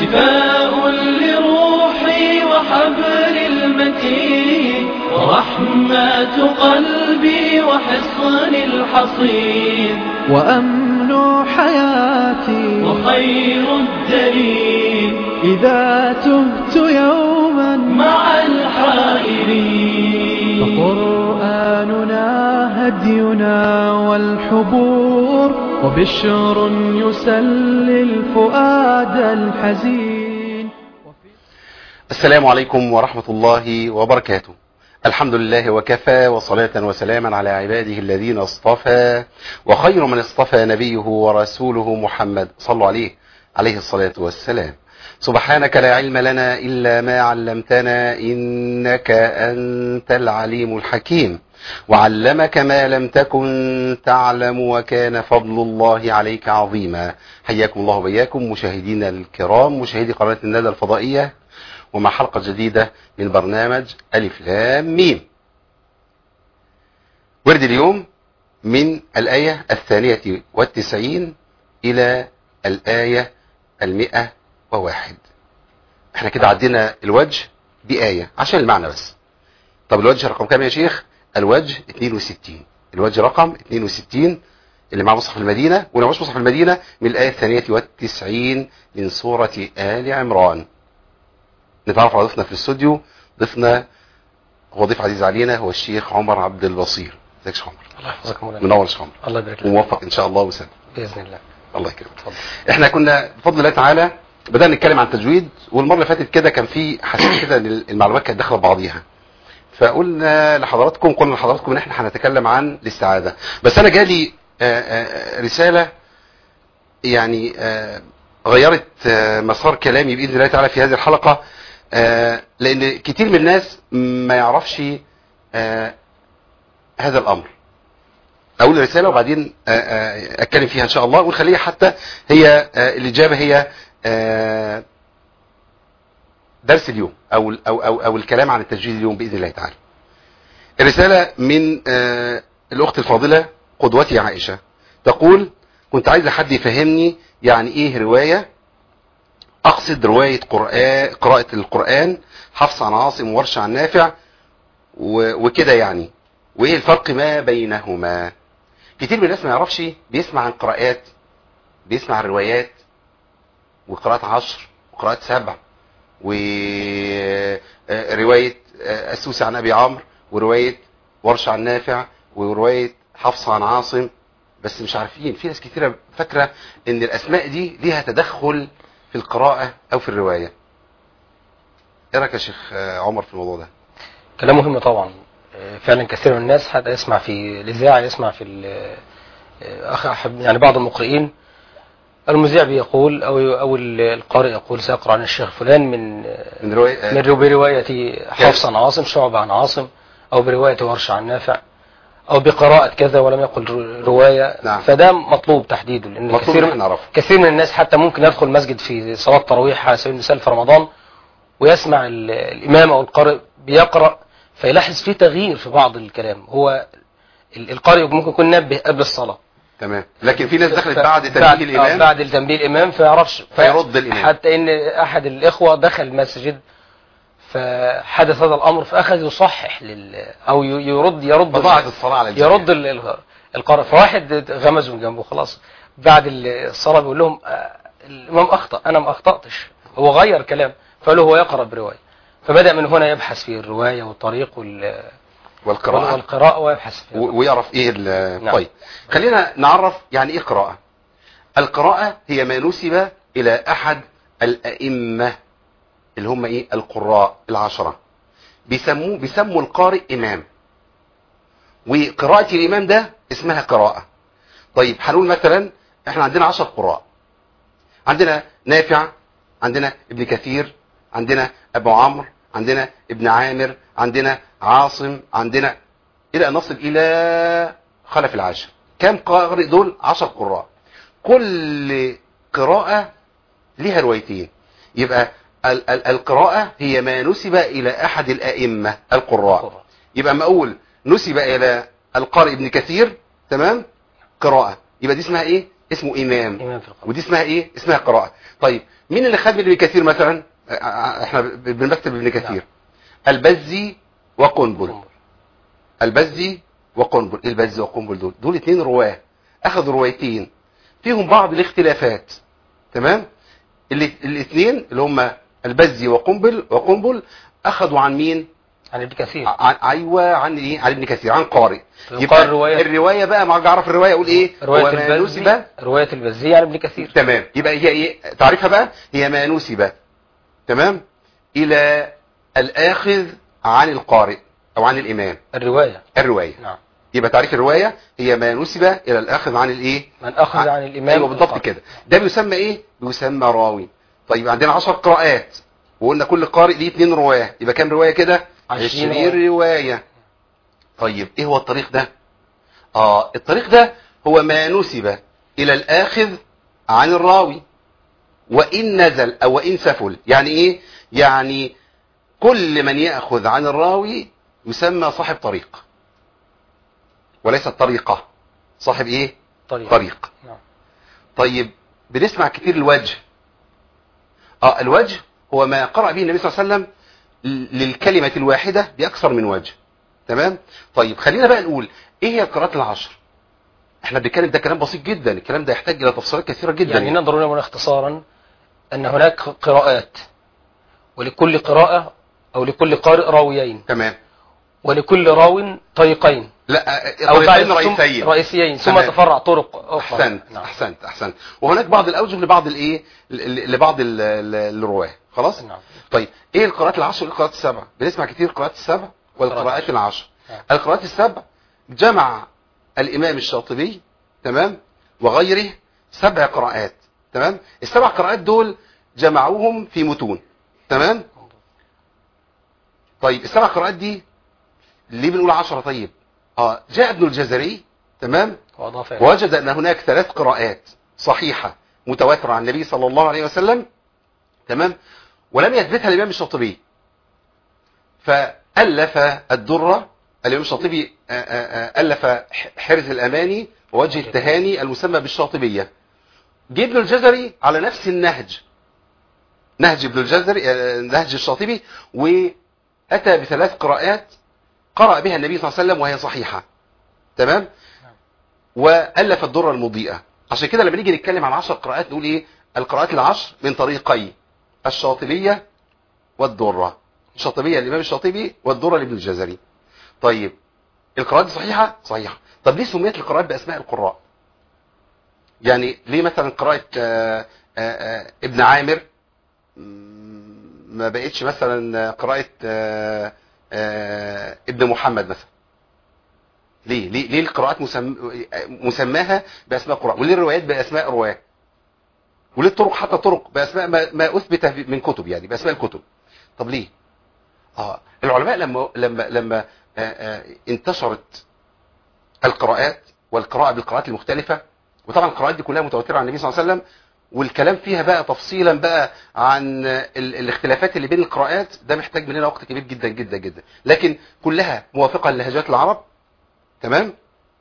شفاء لروحي وحبل المتين ورحمة قلبي وحصن الحصين وأمن حياتي وخير الدليل إذا تهت يوما مع الحائرين فقرآننا هدينا والحبور وبشر يسلي الفؤاد الحزين السلام عليكم ورحمة الله وبركاته الحمد لله وكفى وصلاة وسلاما على عباده الذين اصطفى وخير من اصطفى نبيه ورسوله محمد صلوا عليه عليه الصلاة والسلام سبحانك لا علم لنا إلا ما علمتنا إنك أنت العليم الحكيم وعلمك ما لم تكن تعلم وكان فضل الله عليك عظيما حياكم الله وبياكم مشاهدينا الكرام مشاهدي قناة الندى الفضائية ومع حلقة جديدة من برنامج ألف لام ميم ورد اليوم من الآية الثانية والتسعين إلى الآية المئة وواحد احنا كده عدينا الوجه بآية عشان المعنى بس طب الوجه رقم كام يا شيخ الوجه 62 الوجه رقم 62 اللي مع مصحف المدينة ولو مش مصحف المدينة من الآية الثانية والتسعين من سورة آل عمران نتعرف على ضيفنا في الاستوديو ضيفنا هو ضيف عزيز علينا هو الشيخ عمر عبد البصير ازيك يا شيخ عمر الله يحفظك مولانا منور يا شيخ عمر الله يبارك لك وموفق ان شاء الله وسلم باذن الله الله يكرمك اتفضل احنا كنا بفضل الله تعالى بدأنا نتكلم عن التجويد والمرة اللي فاتت كده كان في حسيت كده ان المعلومات كانت داخله ببعضيها فقلنا لحضراتكم قلنا لحضراتكم ان احنا هنتكلم عن الاستعاذة بس انا جالي آه، آه، رسالة يعني آه، غيرت آه، مسار كلامي باذن الله تعالى في هذه الحلقة آه، لان كتير من الناس ما يعرفش آه، هذا الامر اقول الرساله وبعدين آه، آه، اتكلم فيها ان شاء الله ونخليها حتى هي آه، الاجابه هي آه، درس اليوم او او او او الكلام عن التسجيل اليوم باذن الله تعالى. الرساله من آه، الاخت الفاضله قدوتي عائشه تقول كنت عايزه حد يفهمني يعني ايه روايه اقصد روايه قرآن قراءه القران حفص عن عاصم وورش عن نافع و- وكده يعني وايه الفرق ما بينهما كتير من الناس ما يعرفش بيسمع عن قراءات بيسمع عن روايات وقراءات عشر وقراءات سبع ورواية السوسي عن أبي عمرو ورواية ورش عن نافع ورواية حفص عن عاصم بس مش عارفين في ناس كتيرة فاكرة ان الاسماء دي ليها تدخل في القراءة او في الرواية ايه رايك يا شيخ عمر في الموضوع ده كلام مهم طبعا آه، فعلا كثير من الناس حتى يسمع في الاذاعه يسمع في ال- آه، أخ أحب يعني بعض المقرئين المذيع بيقول او او ال- القارئ يقول ساقرا عن الشيخ فلان من آه، من رواية من رو- بروايه حفص عن عاصم شعبة عن عاصم او بروايه ورش عن نافع او بقراءه كذا ولم يقل رو- روايه نعم. فده مطلوب تحديده لان مطلوب كثير ان احنا نعرفه كثير من الناس حتى ممكن يدخل مسجد في صلاة تراويح على سبيل المثال في رمضان ويسمع ال- الإمام أو القارئ بيقرأ فيلاحظ فيه تغيير في بعض الكلام هو ال- القارئ ممكن يكون نبه قبل الصلاة تمام لكن في ناس دخلت ف- بعد تنبيه بعد- آه، الامام بعد تنبيه الإمام فيعرفش ف- فيرد الإمام. حتى إن أحد الإخوة دخل المسجد فحدث هذا الأمر فأخذ يصحح لل أو ي- يرد يرد فضاعت الصلاة على الجميع يرد ال- ال- القارئ فواحد غمزه من جنبه خلاص بعد الصلاة بيقول لهم آه، الإمام أخطأ أنا ما أخطأتش هو غير كلام فقال له هو يقرأ برواية فبدأ من هنا يبحث في الرواية والطريق وال- والقراءة والقراءة ويبحث في و- ويعرف ايه ال- نعم. طيب خلينا نعرف يعني ايه قراءة القراءة هي ما نسب الى احد الائمة اللي هم ايه القراء العشرة بيسموه بيسموا القارئ امام وقراءة الامام ده اسمها قراءة طيب هنقول مثلا احنا عندنا عشر قراء عندنا نافع عندنا ابن كثير عندنا ابو عمرو عندنا ابن عامر عندنا عاصم عندنا الى ان نصل الى خلف العاشر كم قارئ دول عشر قراء كل قراءة لها روايتين يبقى ال- ال- القراءة هي ما نسب إلى أحد الأئمة القراء يبقى ما أقول نسب إلى القارئ ابن كثير تمام قراءة يبقى دي اسمها إيه اسمه امام إمام في القراءة ودي اسمها ايه اسمها قراءة طيب مين اللي خد من ابن كثير مثلا آه، آه، احنا ب- بنكتب ابن كثير نعم. البزي وقنبل قنبل. البزي وقنبل ايه البزي وقنبل دول دول اتنين رواه اخذوا روايتين فيهم بعض الاختلافات تمام اللي الاثنين اللي هم البزي وقنبل وقنبل اخذوا عن مين عن ابن كثير عن ايوه عن ايه عن ابن كثير عن قارئ يقال رواية الروايه بقى ما اعرف الروايه اقول ايه رواية هو ما البزي نسب رواية البزي عن ابن كثير تمام يبقى هي ايه تعريفها بقى هي ما نسب تمام الى الاخذ عن القارئ او عن الامام الرواية الروايه نعم يبقى تعريف الروايه هي ما نسب الى الاخذ عن الايه من أخذ عن الإمام ايوه بالضبط القارئ. كده ده بيسمى ايه بيسمى راوي طيب عندنا 10 قراءات وقلنا كل قارئ ليه اثنين رواه يبقى كام روايه كده عشرين 20 روايه طيب ايه هو الطريق ده اه الطريق ده هو ما نسب الى الاخذ عن الراوي وان نزل او وان سفل يعني ايه يعني كل من ياخذ عن الراوي يسمى صاحب طريق وليس الطريقه صاحب ايه طريق طريق نعم طيب بنسمع كتير الوجه اه الوجه هو ما قرأ به النبي صلى الله عليه وسلم ل- للكلمة الواحدة بأكثر من وجه تمام طيب خلينا بقى نقول ايه هي القراءات العشر احنا بنتكلم ده كلام بسيط جدا الكلام ده يحتاج الى تفصيلات كثيرة جدا يعني نقدر نقول اختصارا أن هناك قراءات ولكل قراءة أو لكل قارئ راويين تمام ولكل راو طريقين لا آه، أو طريقين بعد ثم- رئيسيين رئيسيين ثم تمام. تفرع طرق أخرى احسنت نعم. احسنت احسنت وهناك بعض الاوجه لبعض الايه ل- ل- لبعض ال- ال- الرواه خلاص نعم طيب ايه القراءات العشر وايه القراءات السبع بنسمع كتير القراءات السبع والقراءات العشر نعم. القراءات السبع جمع الامام الشاطبي تمام وغيره سبع قراءات تمام السبع قراءات دول جمعوهم في متون تمام طيب السبع قراءات دي ليه بنقول عشرة طيب اه جاء ابن الجزري تمام وأضاف إليه. ووجد ان هناك ثلاث قراءات صحيحة متواترة عن النبي صلى الله عليه وسلم تمام ولم يثبتها الامام الشاطبي فالف الدرة الامام الشاطبي آه، آه، آه، الف ح- حرز الاماني ووجه التهاني المسمى بالشاطبية جه ابن الجزري على نفس النهج نهج ابن الجزري آه، نهج الشاطبي واتى بثلاث قراءات قرأ بها النبي صلى الله عليه وسلم وهي صحيحة تمام والف الدرة المضيئة عشان كده لما نيجي نتكلم عن عشر قراءات نقول ايه القراءات العشر من طريقي الشاطبية والدرة الشاطبية الامام الشاطبي والدرة لابن الجزري طيب القراءات دي صحيحة صحيحة طب ليه سميت القراءات باسماء القراء يعني ليه مثلا قراءة آه، آه، آه، ابن عامر مم، ما بقتش مثلا قراءة آه، آه، ابن محمد مثلا ليه ليه ليه القراءات مسم... مسماها باسماء قراء وليه الروايات باسماء رواه وليه الطرق حتى طرق باسماء ما, ما اثبت من كتب يعني باسماء الكتب طب ليه اه العلماء لما لما لما آه آه انتشرت القراءات والقراءه بالقراءات المختلفه وطبعا القراءات دي كلها متواتره عن النبي صلى الله عليه وسلم والكلام فيها بقى تفصيلا بقى عن ال- الاختلافات اللي بين القراءات ده محتاج مننا وقت كبير جدا جدا جدا لكن كلها موافقه للهجات العرب تمام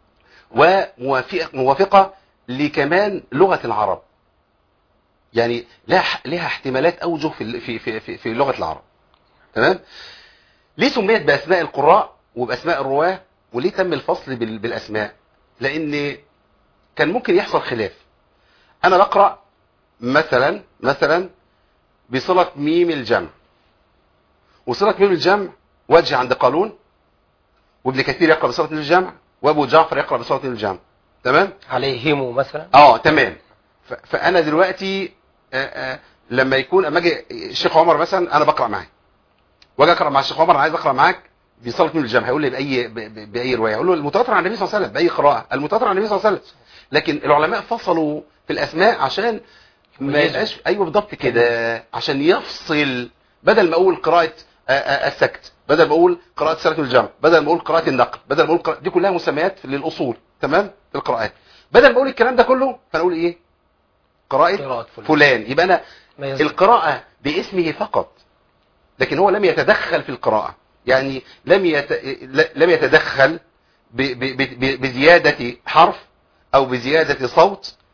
وموافقه موافقه لكمان لغه العرب يعني لها لها احتمالات اوجه في ال- في في في, في لغه العرب تمام ليه سميت باسماء القراء وباسماء الرواه وليه تم الفصل بال- بالاسماء لان كان ممكن يحصل خلاف انا بقرا مثلا مثلا بصله ميم الجمع وصله ميم الجمع وجه عند قالون وابن كثير يقرا بصله ميم الجمع وابو جعفر يقرا بصله ميم الجمع تمام عليهم مثلا اه تمام ف- فانا دلوقتي آه، آه، لما يكون اما اجي الشيخ عمر مثلا انا بقرا معاه واجي اقرا مع الشيخ عمر انا عايز اقرا معاك بصلاه من الجمع هيقول لي باي ب- ب- باي روايه اقول له المتواتر عن النبي صلى الله عليه وسلم باي قراءه المتواتر عن النبي صلى الله عليه وسلم لكن العلماء فصلوا في الاسماء عشان ما يميزوا. يبقاش ايوه بالضبط كده عشان يفصل بدل ما اقول قراءه آه، آه، السكت بدل ما اقول قراءه سوره الجمع بدل ما اقول قراءه النقل بدل ما اقول قراءة دي كلها مسميات للاصول تمام في القراءات بدل ما اقول الكلام ده كله فاقول ايه قراءه قراءة فلان. فلان يبقى انا ما يزال. القراءة باسمه فقط لكن هو لم يتدخل في القراءة يعني لم يت... ل- لم يتدخل ب... ب... ب... بزيادة حرف او بزيادة صوت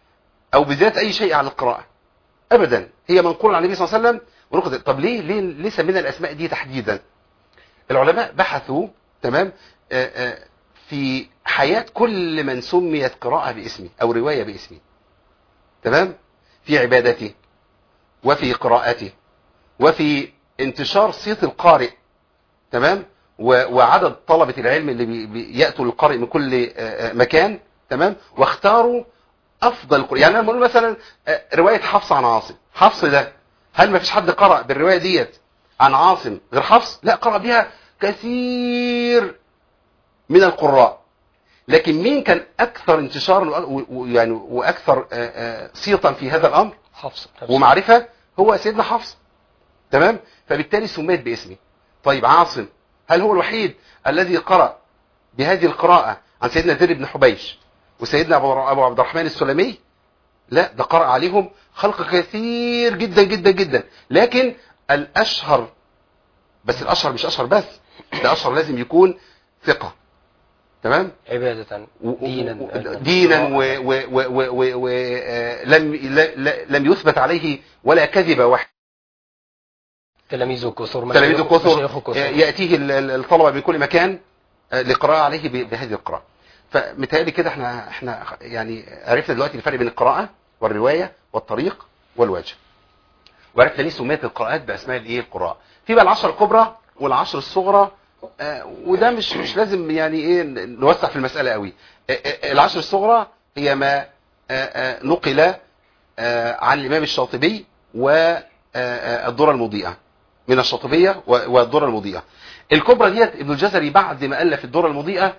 او بزياده اي شيء على القراءه ابدا هي منقوله عن النبي صلى الله عليه وسلم ونقول طب ليه ليه ليه سمينا الاسماء دي تحديدا العلماء بحثوا تمام آه، آه، في حياه كل من سميت قراءه باسمه او روايه باسمه تمام في عبادته وفي قراءته وفي انتشار صيت القارئ تمام و- وعدد طلبة العلم اللي بي- بي- يأتوا للقارئ من كل آه، آه، مكان تمام واختاروا افضل قراء يعني انا بقول مثلا آه، روايه حفص عن عاصم حفص ده هل ما فيش حد قرأ بالروايه ديت عن عاصم غير حفص لا قرأ بها كثير من القراء لكن مين كان اكثر انتشارا و- و- يعني واكثر آه، آه، صيتا في هذا الامر حفص ومعرفة هو سيدنا حفص تمام فبالتالي سميت باسمه طيب عاصم هل هو الوحيد الذي قرأ بهذه القراءة عن سيدنا زيد بن حبيش وسيدنا أبو أبو عبد الرحمن السلمي لا ده قرأ عليهم خلق كثير جدا جدا جدا لكن الأشهر بس الأشهر مش أشهر بس ده أشهر لازم يكون ثقة تمام عبادة و- دينا و- دينا ولم لم يثبت عليه ولا كذب واحد تلاميذه كثر تلاميذ مشايخه كثر كثر ياتيه ال- ال- الطلبه من كل مكان آه، لقراءه عليه ب- بهذه القراءه فمتهيألي كده احنا احنا يعني عرفنا دلوقتي الفرق بين القراءه والروايه والطريق والوجه وعرفنا ليه سميت القراءات باسماء الايه القراء في بقى العشر الكبرى والعشر الصغرى آه، وده مش مش لازم يعني ايه ن- نوسع في المساله قوي آه، آه، العشر الصغرى هي ما آه، آه، نقل آه، عن الامام الشاطبي والدره المضيئه من الشاطبيه و- والدره المضيئه الكبرى ديت ابن الجزري بعد ما الف الدره المضيئه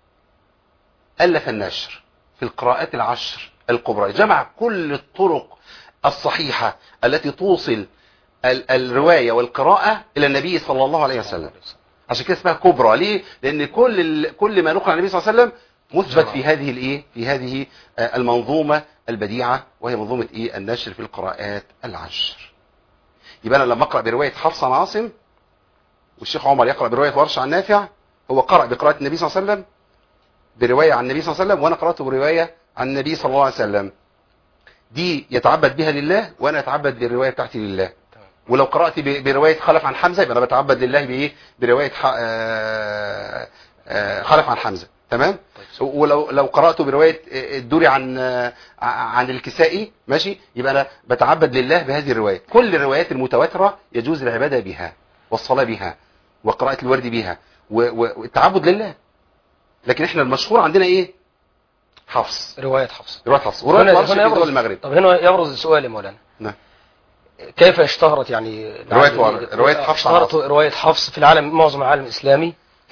الف النشر في القراءات العشر الكبرى جمع كل الطرق الصحيحه التي توصل ال- الروايه والقراءه الى النبي صلى الله عليه وسلم عشان كده اسمها كبرى ليه لان كل ال... كل ما نقل عن النبي صلى الله عليه وسلم مثبت في هذه الايه في هذه آه، المنظومه البديعه وهي منظومه ايه النشر في القراءات العشر يبقى انا لما اقرا بروايه حفص عن عاصم والشيخ عمر يقرا بروايه ورش عن نافع هو قرأ بقراءه النبي صلى الله عليه وسلم بروايه عن النبي صلى الله عليه وسلم وانا قراته بروايه عن النبي صلى الله عليه وسلم دي يتعبد بها لله وانا اتعبد بالروايه بتاعتي لله تمام. ولو قرات ب- بروايه خلف عن حمزه يبقى انا بتعبد لله بايه بروايه ح... آه، آه، خلف عن حمزه تمام ولو لو قرات بروايه آه، الدوري عن آه، عن الكسائي ماشي يبقى انا بتعبد لله بهذه الروايه كل الروايات المتواتره يجوز العباده بها والصلاه بها وقراءه الورد بها و- و- والتعبد لله لكن احنا المشهور عندنا ايه حفص رواية حفص روايه حفص وروايه هنا ورش في هنا دول يبرز المغرب طب هنا يبرز سؤال يا مولانا نعم. كيف اشتهرت يعني رواية ور- رواية حفص عن اشتهرت رواية حفص في العالم معظم العالم الإسلامي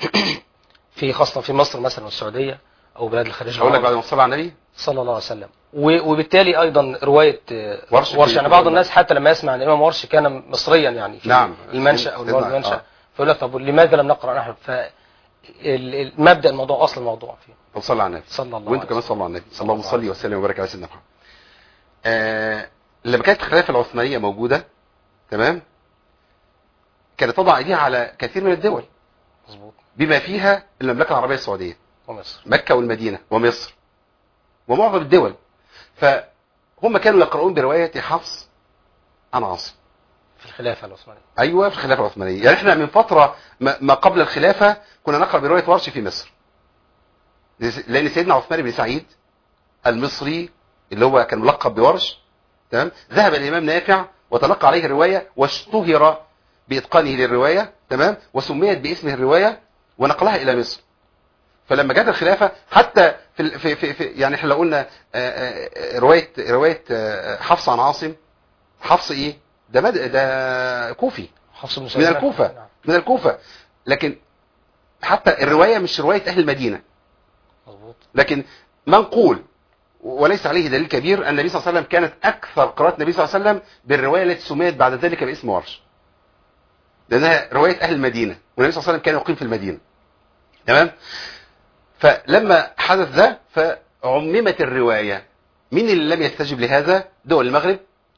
في خاصة في مصر مثلا والسعودية أو بلاد الخليج اقول لك العربي. بعد ما تصلي على النبي صلى الله عليه وسلم و- وبالتالي أيضا رواية آه، ورش ورش في- يعني بعض الناس حتى لما يسمع عن الإمام ورش كان مصريا يعني في نعم. المنشأ أو سيدنا- المولد المنشأ آه. فيقول لك طب لماذا لم نقرأ نحن فمبدأ الموضوع أصل الموضوع فيه طب صلي على النبي صلى الله وانتوا عليه كمان وسلم. صلوا على النبي صلى اللهم الله صل عليه وسلم وبارك على سيدنا محمد آه لما كانت الخلافه العثمانيه موجوده تمام كانت تضع ايديها على كثير من الدول مظبوط بما فيها المملكه العربيه السعوديه ومصر مكه والمدينه ومصر ومعظم الدول فهم كانوا يقرؤون بروايه حفص عن عاصم في الخلافة العثمانية ايوه في الخلافه العثمانيه يعني احنا من فتره ما ما قبل الخلافه كنا نقرا بروايه ورش في مصر لان سيدنا عثمان بن سعيد المصري اللي هو كان ملقب بورش تمام ذهب الامام نافع وتلقى عليه الروايه واشتهر باتقانه للروايه تمام وسميت باسمه الروايه ونقلها الى مصر فلما جت الخلافه حتى في ال- في في, في يعني احنا لو قلنا آه، آه، روايه روايه آه، حفص عن عاصم حفص ايه ده مد... ده كوفي حفص بن من سليمان. الكوفة نعم. من الكوفة لكن حتى الرواية مش رواية أهل المدينة مظبوط لكن منقول وليس عليه دليل كبير أن النبي صلى الله عليه وسلم كانت أكثر قراءة النبي صلى الله عليه وسلم بالرواية التي سميت بعد ذلك باسم ورش لأنها رواية أهل المدينة والنبي صلى الله عليه وسلم كان يقيم في المدينة تمام فلما حدث ده فعممت الرواية مين اللي لم يستجب لهذا دول المغرب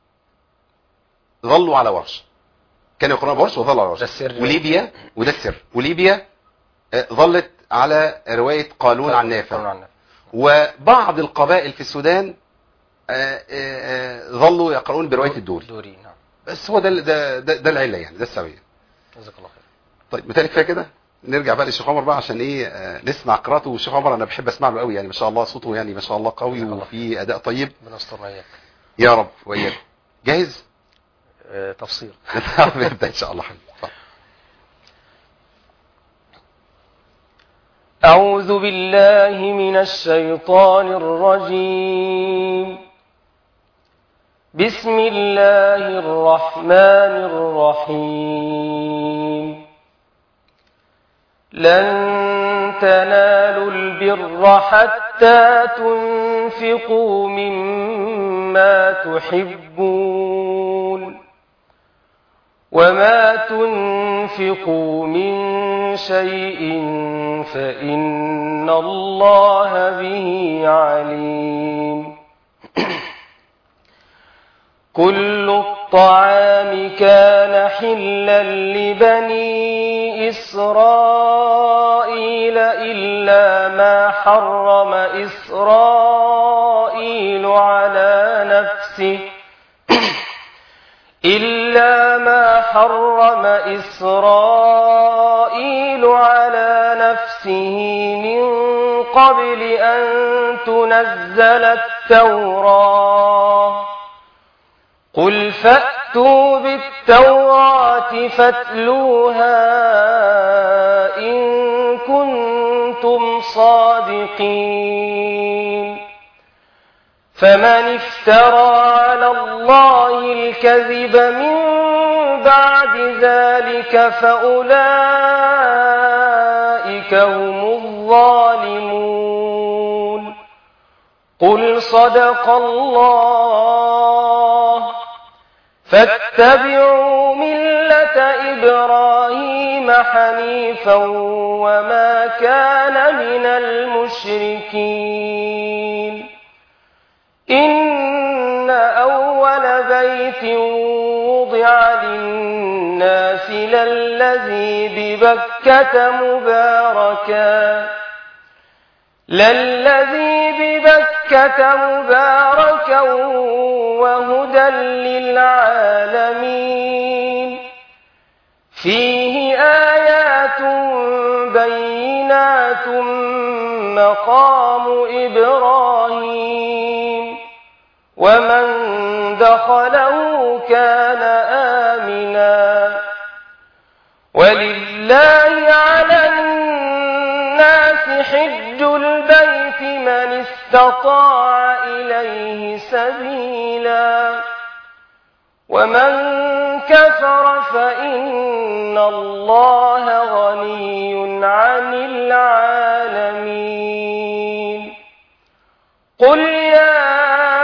ظلوا على ورش كانوا يقرؤون بورش وظلوا على ورش ده السر. وليبيا وده السر وليبيا آه، ظلت على رواية قانون عن قانون نافع عن نافع وبعض القبائل في السودان آه، آه، ظلوا يقرؤون بروايه الدوري دوري نعم بس هو ده ده ده, ده العله يعني ده السبب جزاك الله خير طيب متهيألي كفايه كده نرجع بقى للشيخ عمر بقى عشان ايه آه، نسمع قراءته والشيخ عمر انا بحب اسمع له قوي يعني ما شاء الله صوته يعني ما شاء الله قوي جزاك الله وفي اداء طيب ربنا يسترنا اياك يا رب واياك جاهز آه، تفصيل نبدا ان شاء الله حبيبي اتفضل. أعوذ بالله من الشيطان الرجيم بسم الله الرحمن الرحيم لن تنالوا البر حتى تنفقوا مما تحبون وما تنفقوا من شيء فإن الله به عليم كل الطعام كان حلا لبني إسرائيل إلا ما حرم إسرائيل على نفسه إلا ما حرم إسرائيل على نفسه من قبل أن تنزل التوراة قل فأتوا بالتوراة فاتلوها إن كنتم صادقين فمن افترى على الله الكذب من بعد ذلك فأولئك هم الظالمون قل صدق الله فاتبعوا ملة إبراهيم حنيفا وما كان من المشركين إن أول بيت وضع للناس للذي ببكة مباركا للذي ببكة مباركا وهدى للعالمين فيه آيات بينات مقام إبراهيم ومن دخله كان آمنا ولله على الناس حج البيت من استطاع إليه سبيلا ومن كفر فإن الله غني عن العالمين قل يا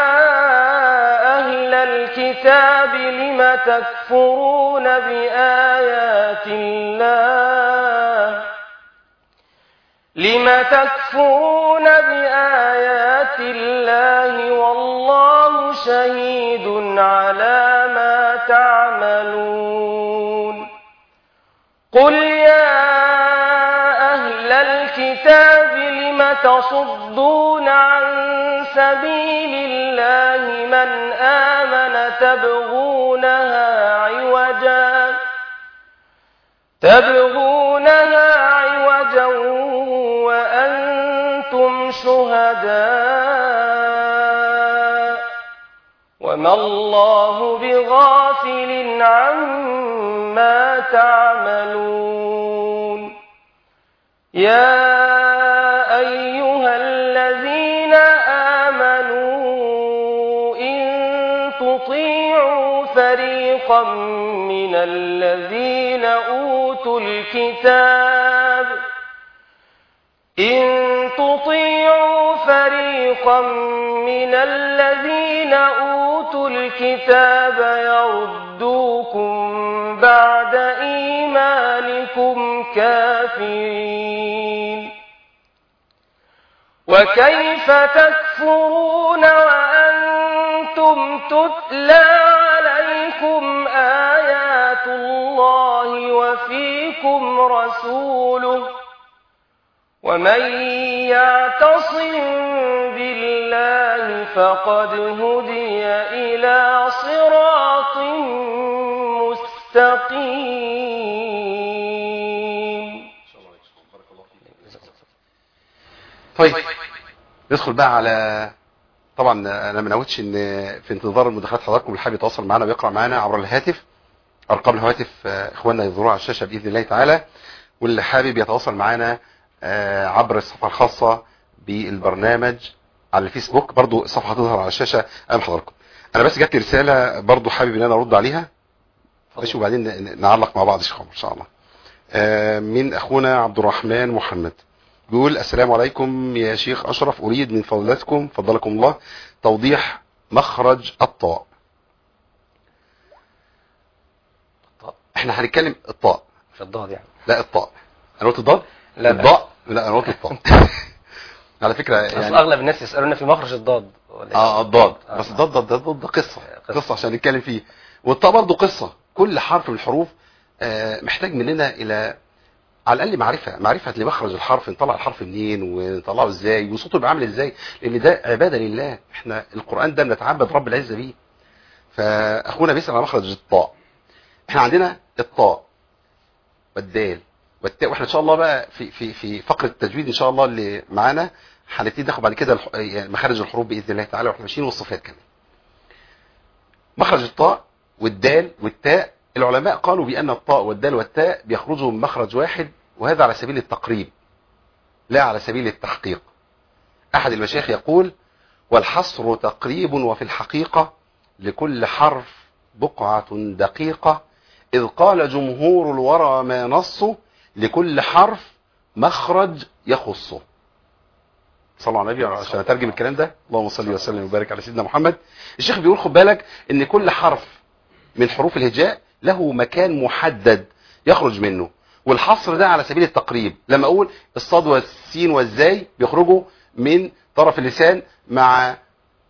أهل الكتاب لم تكفرون بآيات الله لم تكفرون بآيات الله والله شهيد على ما تعملون قل يا أهل الكتاب لم تصدون عن سبيل الله من آمن تبغونها عوجا تبغونها عوجا وأنتم شهداء وما الله بغافل عما تعملون يا أيها الذين آمنوا إن تطيعوا فريقا من الذين أوتوا الكتاب إن تطيعوا فريقا من الذين أوتوا الكتاب يردوكم بعد إيمانكم كافرين وكيف تكفرون وأنتم تتلى عليكم آيات الله وفيكم رسوله ومن يعتصم بالله الله فقد هدي إلى صراط مستقيم طيب ندخل بقى على طبعا انا ما نويتش ان في انتظار المداخلات حضراتكم اللي حابب يتواصل معنا ويقرا معنا عبر الهاتف ارقام الهواتف آه، اخواننا يظهروها على الشاشه باذن الله تعالى واللي حابب يتواصل معنا آه، عبر الصفحه الخاصه بالبرنامج على الفيسبوك برضو الصفحه هتظهر على الشاشه امام حضراتكم انا بس جات لي رساله برضو حابب ان انا ارد عليها ماشي وبعدين ن- نعلق مع بعض يا شيخ عمر ان شاء الله آه، من اخونا عبد الرحمن محمد بيقول السلام عليكم يا شيخ اشرف اريد من فضلاتكم فضلكم الله توضيح مخرج الطاء الطاء. احنا هنتكلم الطاء مش الضاد يعني لا الطاء انا قلت الضاد لا، لا. الضاء لا انا قلت الطاء على فكره أصل يعني اغلب الناس يسالونا في مخرج الضاد ولا اه إيه؟ الضاد آه. بس الضاد ده, ده, ده, ده قصه قصة. قصه عشان نتكلم فيه والطاء برضه قصه كل حرف من الحروف آه، محتاج مننا الى على الاقل معرفه معرفه لمخرج الحرف نطلع الحرف منين ونطلعه ازاي وصوته يبقى عامل ازاي لان ده عباده لله احنا القران ده بنتعبد رب العزه بيه فاخونا بيسال على مخرج الطاء احنا عندنا الطاء والدال والتاء واحنا ان شاء الله بقى في في في فقره التجويد ان شاء الله اللي معانا هنبتدي ناخد بعد كده الح- يعني مخارج الحروف باذن الله تعالى واحنا ماشيين والصفات كمان مخرج الطاء والدال والتاء العلماء قالوا بأن الطاء والدال والتاء بيخرجوا من مخرج واحد وهذا على سبيل التقريب لا على سبيل التحقيق أحد المشايخ يقول والحصر تقريب وفي الحقيقة لكل حرف بقعة دقيقة إذ قال جمهور الورى ما نصه لكل حرف مخرج يخصه صلوا على النبي عشان اترجم الكلام ده اللهم صل وسلم وبارك على سيدنا محمد الشيخ بيقول خد بالك ان كل حرف من حروف الهجاء له مكان محدد يخرج منه والحصر ده على سبيل التقريب لما اقول الصاد والسين والزاي بيخرجوا من طرف اللسان مع آآ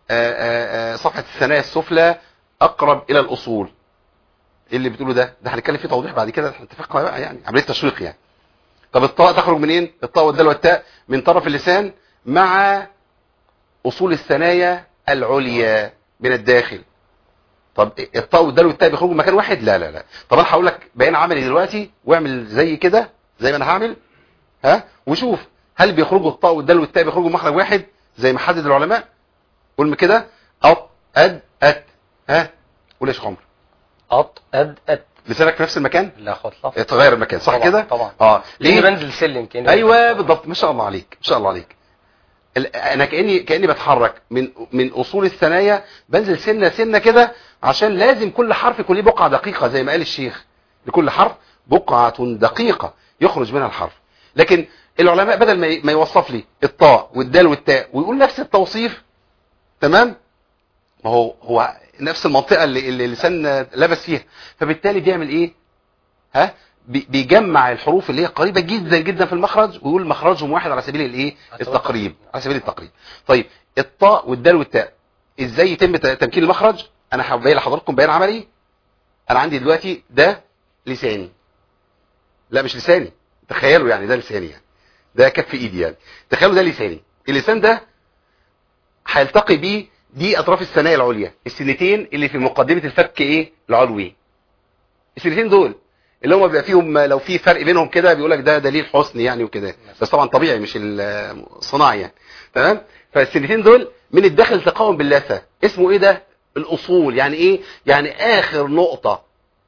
آآ صفحة الثنايا السفلى اقرب الى الاصول ايه اللي بتقوله ده ده هنتكلم فيه توضيح بعد كده احنا اتفقنا بقى يعني عمليه تشويق يعني طب الطاء تخرج منين الطاء والدال والتاء من طرف اللسان مع اصول الثنايا العليا من الداخل طب الطاء والدال والتاء بيخرجوا من مكان واحد لا لا لا طب انا هقول لك بيان عملي دلوقتي واعمل زي كده زي ما انا هعمل ها وشوف هل بيخرجوا الطاء والدال والتاء بيخرجوا من مخرج واحد زي ما حدد العلماء قول من كده أط أد أت ها قول يا شيخ عمر أط أد أت لسانك في نفس المكان لا خطلة اتغير المكان صح طبعاً، كده طبعا اه لاني ليه بنزل سلم كأني ايوه بنزل- بالضبط ما شاء الله عليك ما شاء الله عليك ال- انا كاني كاني بتحرك من من اصول الثنايا بنزل سنه سنه كده عشان لازم كل حرف يكون ليه بقعه دقيقه زي ما قال الشيخ لكل حرف بقعه دقيقه يخرج منها الحرف لكن العلماء بدل ما ي- ما يوصف لي الطاء والدال والتاء ويقول نفس التوصيف تمام ما هو هو نفس المنطقه اللي, اللي اللسان لبس فيها فبالتالي بيعمل ايه ها بي- بيجمع الحروف اللي هي قريبه جدا جدا في المخرج ويقول مخرجهم واحد على سبيل الايه التقريب على سبيل التقريب طيب الطاء والدال والتاء ازاي يتم ت- تمكين المخرج انا هبين لحضراتكم بيان عملي انا عندي دلوقتي ده لساني لا مش لساني تخيلوا يعني ده لساني يعني ده كف ايدي يعني تخيلوا ده لساني اللسان ده هيلتقي بيه دي اطراف الثنايا العليا السنتين اللي في مقدمه الفك ايه العلوي السنتين دول اللي هم بيبقى فيهم لو في فرق بينهم كده بيقول لك ده دليل حسن يعني وكده بس طبعا طبيعي مش الصناعي يعني تمام فالسنتين دول من الداخل التقاهم باللثه اسمه ايه ده الاصول يعني ايه يعني اخر نقطه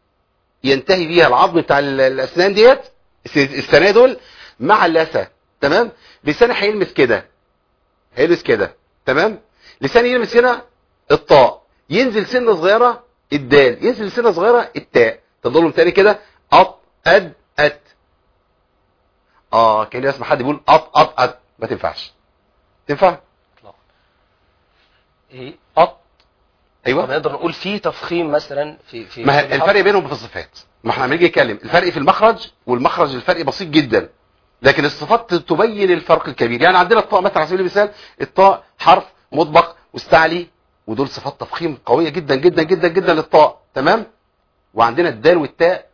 ينتهي بيها العظم بتاع ال- الاسنان ديت الس- الثنايا دول مع اللثه تمام لساني هيلمس كده هيلمس كده تمام لساني يلمس هنا الطاء ينزل سنه صغيره الدال ينزل سنه صغيره التاء تضلهم تاني كده أط أد أت اه كان اسمع حد بيقول أط أط أت ما تنفعش تنفع ايه أط طب ايوه نقدر نقول في تفخيم مثلا في في ما في هي الحرف؟ الفرق بينهم في الصفات ما احنا لما نيجي نتكلم الفرق في المخرج والمخرج الفرق بسيط جدا لكن الصفات تبين الفرق الكبير يعني عندنا الطاء مثلا على سبيل المثال الطاء حرف مطبق مستعلي ودول صفات تفخيم قويه جدا جدا جدا جدا للطاء تمام وعندنا الدال والتاء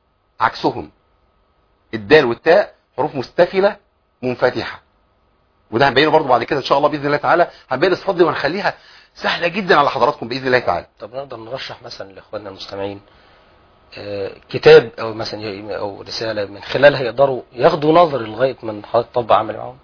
عكسهم الدال والتاء حروف مستفله منفتحه وده هنبينه برضو بعد كده ان شاء الله باذن الله تعالى هنبين الصفات دي وهنخليها سهله جدا على حضراتكم باذن الله تعالى طب نقدر نرشح مثلا لاخواننا المستمعين آه، كتاب او مثلا ي- او رساله من خلالها يقدروا ياخدوا نظر لغايه من حضرتك تطبق عمل معاهم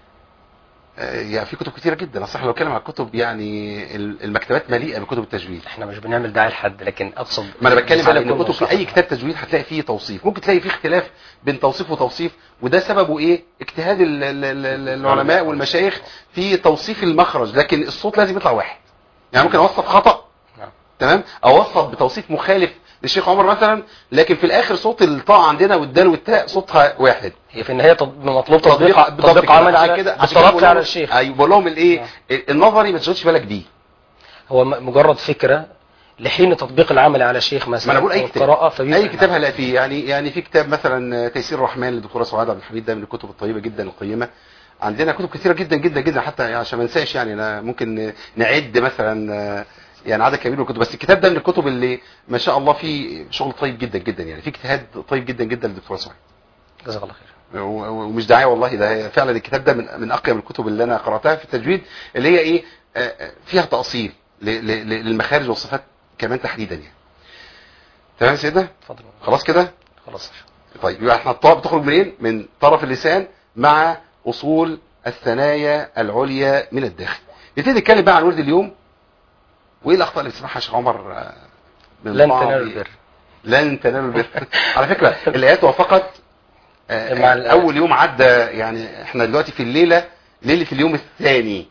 آه، يعني في كتب كتيره جدا اصل احنا لو اتكلم عن الكتب يعني ال- المكتبات مليئه بكتب التجويد احنا مش بنعمل دعايه لحد لكن اقصد ما انا بتكلم رسالة على ان تكون كتب في مرشحة. اي كتاب تجويد هتلاقي فيه توصيف ممكن تلاقي فيه اختلاف بين توصيف وتوصيف وده سببه ايه اجتهاد ال- ال- ال- ال- العلماء والمشايخ في توصيف المخرج لكن الصوت لازم يطلع واحد يعني ممكن اوصف خطأ نعم. تمام او اوصف بتوصيف مخالف للشيخ عمر مثلا لكن في الاخر صوت الطاء عندنا والدال والتاء صوتها واحد هي في النهايه تط- مطلوب تطبيق بالضبط تطبيق كده. عمل عشان على كده عشان كده بقول بالتلقي على لهم- الشيخ ايوه بقول لهم الايه نعم. النظري ما تشغلش بالك بيه هو م- مجرد فكره لحين تطبيق العمل على شيخ مثلا ما انا بقول اي أو كتاب القراءه فبيبقى اي كتاب هلاقي فيه يعني يعني في كتاب مثلا تيسير الرحمن للدكتوره سعاد عبد الحميد ده من الكتب الطيبه جدا القيمه عندنا كتب كثيره جدا جدا جدا حتى يعني عشان ما ننساش يعني أنا ممكن نعد مثلا آه، يعني عدد كبير من الكتب بس الكتاب ده من الكتب اللي ما شاء الله فيه شغل طيب جدا جدا يعني في اجتهاد طيب جدا جدا للدكتوره سعاد جزاك الله خير و- و- ومش دعايه والله ده فعلا الكتاب ده من من اقيم الكتب اللي انا قراتها في التجويد اللي هي ايه آه، آه، فيها تاصيل ل- ل- ل- للمخارج والصفات كمان تحديدا يعني تمام يا سيدنا اتفضل خلاص كده خلاص طيب يبقى احنا الطاء بتخرج منين من طرف اللسان مع اصول الثنايا العليا من الداخل نبتدي نتكلم بقى عن ورد اليوم وايه الاخطاء اللي بتسمعها يا شيخ عمر آه، من لن بعض- تنالوا البر لن تنالوا البر على فكره الايات وافقت آه، مع الآيات. اول يوم عدى يعني احنا دلوقتي في الليله ليله اليوم الثاني